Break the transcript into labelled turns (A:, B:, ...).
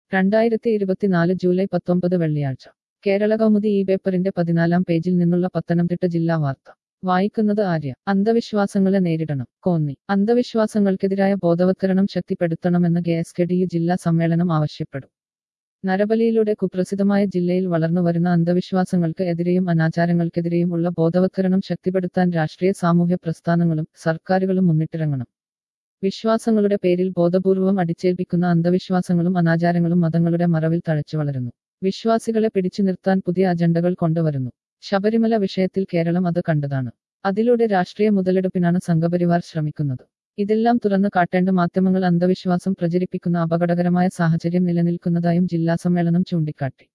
A: രണ്ടായിരത്തി ഇരുപത്തിനാല് ജൂലൈ പത്തൊമ്പത് വെള്ളിയാഴ്ച കേരള കൗമുദി ഈ പേപ്പറിന്റെ പതിനാലാം പേജിൽ നിന്നുള്ള പത്തനംതിട്ട ജില്ലാ വാർത്ത വായിക്കുന്നത് ആര്യ അന്ധവിശ്വാസങ്ങളെ നേരിടണം കോന്നി അന്ധവിശ്വാസങ്ങൾക്കെതിരായ ബോധവത്കരണം ശക്തിപ്പെടുത്തണമെന്ന് K S K D U ജില്ലാ സമ്മേളനം ആവശ്യപ്പെടും നരബലിയിലൂടെ കുപ്രസിദ്ധമായ ജില്ലയിൽ വളർന്നുവരുന്ന അന്ധവിശ്വാസങ്ങൾക്ക് എതിരെയും അനാചാരങ്ങൾക്കെതിരെയും ഉള്ള ബോധവത്കരണം ശക്തിപ്പെടുത്താൻ രാഷ്ട്രീയ സാമൂഹ്യ പ്രസ്ഥാനങ്ങളും സർക്കാരുകളും മുന്നിട്ടിറങ്ങണം വിശ്വാസങ്ങളുടെ പേരിൽ ബോധപൂർവം അടിച്ചേൽപ്പിക്കുന്ന അന്ധവിശ്വാസങ്ങളും അനാചാരങ്ങളും മതങ്ങളുടെ മറവിൽ തഴച്ചു വളരുന്നു വിശ്വാസികളെ പിടിച്ചു നിർത്താൻ പുതിയ അജണ്ടകൾ കൊണ്ടുവരുന്നു ശബരിമല വിഷയത്തിൽ കേരളം അത് കണ്ടതാണ് അതിലൂടെ രാഷ്ട്രീയ മുതലെടുപ്പിനാണ് സംഘപരിവാർ ശ്രമിക്കുന്നത് ഇതെല്ലാം തുറന്നു കാട്ടേണ്ട മാധ്യമങ്ങൾ അന്ധവിശ്വാസം പ്രചരിപ്പിക്കുന്ന അപകടകരമായ സാഹചര്യം നിലനിൽക്കുന്നതായും ജില്ലാ സമ്മേളനം ചൂണ്ടിക്കാട്ടി